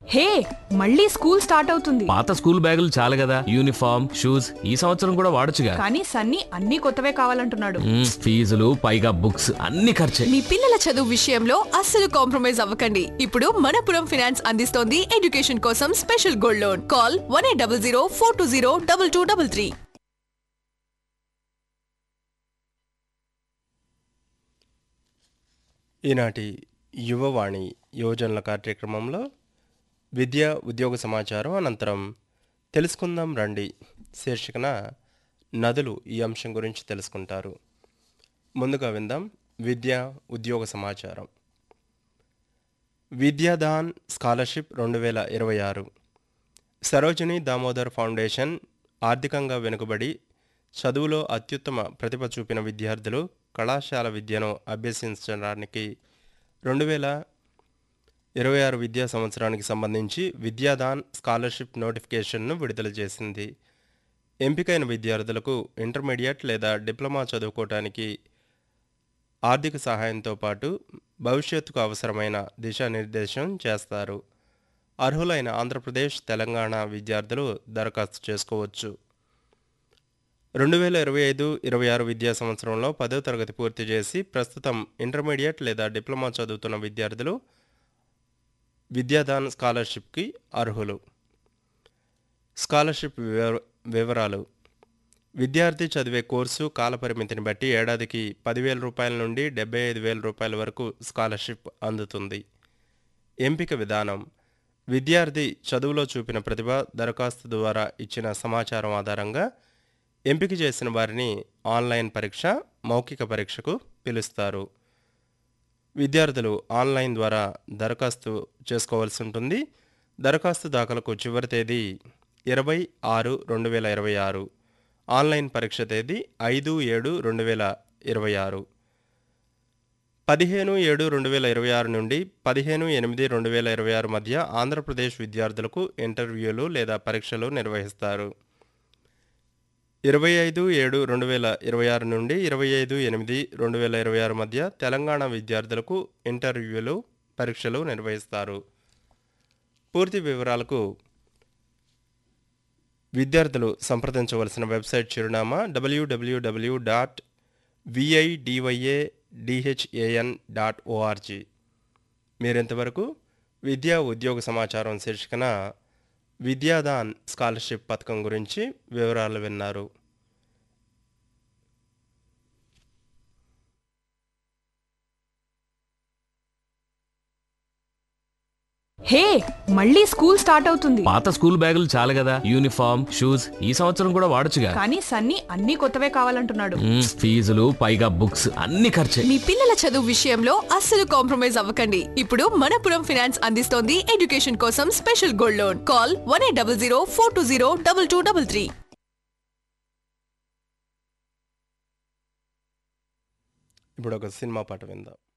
హే మళ్ళీ school start అవుతుంది పాత స్కూల్ బ్యాగులు చాలు కదా యూనిఫామ్ షూస్ ఈ సంవత్సరం కూడా వాడొచ్చుగా కానీ సన్నీ అన్ని కొత్తవే కావాలంటున్నాడు మ్మ్, ఫీజులు పైగా బుక్స్ అన్ని ఖర్చే మీ పిల్లల చదువు విషయంలో అస్సలు కాంప్రమైజ్ అవ్వకండి ఇప్పుడు మనపురం ఫినాన్స్ అందిస్తోంది ఎడ్యుకేషన్ కోసం special gold loan call one eight double zero four two zero double two double three ఈనాటి యువవాణి యువజనుల కార్యక్రమంలో విద్య ఉద్యోగ సమాచారం అనంతరం తెలుసుకుందాం రండి శీర్షికన నదులు ఈ అంశం గురించి తెలుసుకుంటారు ముందుగా విందాం విద్య ఉద్యోగ సమాచారం విద్యాదాన్ స్కాలర్షిప్ రెండు వేల ఇరవై ఆరు సరోజిని దామోదర్ ఫౌండేషన్ ఆర్థికంగా వెనుకబడి చదువులో అత్యుత్తమ ప్రతిభ చూపిన విద్యార్థులు కళాశాల విద్యను అభ్యసించడానికి రెండు వేల ఇరవై ఆరు విద్యా సంవత్సరానికి సంబంధించి విద్యాదాన్ స్కాలర్షిప్ నోటిఫికేషన్ను విడుదల చేసింది ఎంపికైన విద్యార్థులకు ఇంటర్మీడియట్ లేదా డిప్లొమా చదువుకోవటానికి ఆర్థిక సహాయంతో పాటు భవిష్యత్తుకు అవసరమైన దిశానిర్దేశం చేస్తారు అర్హులైన ఆంధ్రప్రదేశ్ తెలంగాణ విద్యార్థులు దరఖాస్తు చేసుకోవచ్చు రెండు వేల ఇరవై ఐదు ఇరవై ఆరు విద్యా సంవత్సరంలో పదో తరగతి పూర్తి చేసి ప్రస్తుతం ఇంటర్మీడియట్ లేదా డిప్లొమా చదువుతున్న విద్యార్థులు విద్యాదాన్ స్కాలర్షిప్కి అర్హులు స్కాలర్షిప్ వివర వివరాలు విద్యార్థి చదివే కోర్సు కాలపరిమితిని బట్టి ఏడాదికి పదివేల రూపాయల నుండి డెబ్బై ఐదు వేల రూపాయల వరకు స్కాలర్షిప్ అందుతుంది ఎంపిక విధానం విద్యార్థి చదువులో చూపిన ప్రతిభ దరఖాస్తు ద్వారా ఇచ్చిన సమాచారం ఆధారంగా ఎంపిక చేసిన వారిని ఆన్లైన్ పరీక్ష మౌఖిక పరీక్షకు పిలుస్తారు విద్యార్థులు ఆన్లైన్ ద్వారా దరఖాస్తు చేసుకోవాల్సి ఉంటుంది దరఖాస్తు దాఖలకు చివరి తేదీ ఇరవై ఆరు రెండు వేల ఇరవై ఆరు ఆన్లైన్ పరీక్ష తేదీ ఐదు ఏడు రెండు వేల ఇరవై ఆరు పదిహేను ఏడు రెండు వేల ఇరవై ఆరు నుండి పదిహేను ఎనిమిది రెండు వేల ఇరవై ఆరు మధ్య ఆంధ్రప్రదేశ్ విద్యార్థులకు ఇంటర్వ్యూలు లేదా పరీక్షలు నిర్వహిస్తారు ఇరవై ఐదు ఏడు రెండు వేల ఇరవై ఆరు నుండి ఇరవై ఐదు ఎనిమిది రెండు వేల ఇరవై ఆరు మధ్య తెలంగాణ విద్యార్థులకు ఇంటర్వ్యూలు పరీక్షలు నిర్వహిస్తారు పూర్తి వివరాలకు విద్యార్థులు సంప్రదించవలసిన వెబ్సైట్ చిరునామా WWW dot VIDYA DHAN dot ORG మీరింతవరకు విద్యా ఉద్యోగ సమాచారం శీర్షికన విద్యాదాన్ స్కాలర్షిప్ పథకం గురించి వివరాలు విన్నారు హే మళ్ళీ స్కూల్ స్టార్ట్ అవుతుంది పాత స్కూల్ బ్యాగులు చాలు కదా యూనిఫామ్ షూస్ ఈ సంవత్సరం కూడా వాడొచ్చుగా కానీ సన్నీ అన్ని కొత్తవే కావాలంటున్నాడు మ్మ్, ఫీజులు పైగా బుక్స్ అన్ని ఖర్చే మీ పిల్లల చదువు విషయంలో అస్సలు కాంప్రమైజ్ అవ్వకండి ఇప్పుడు మనపురం ఫినాన్స్ అందిస్తోంది ఎడ్యుకేషన్ కోసం special gold loan call one eight double zero four two zero double two double three ఇప్పుడు ఒక సినిమా పాట విందాం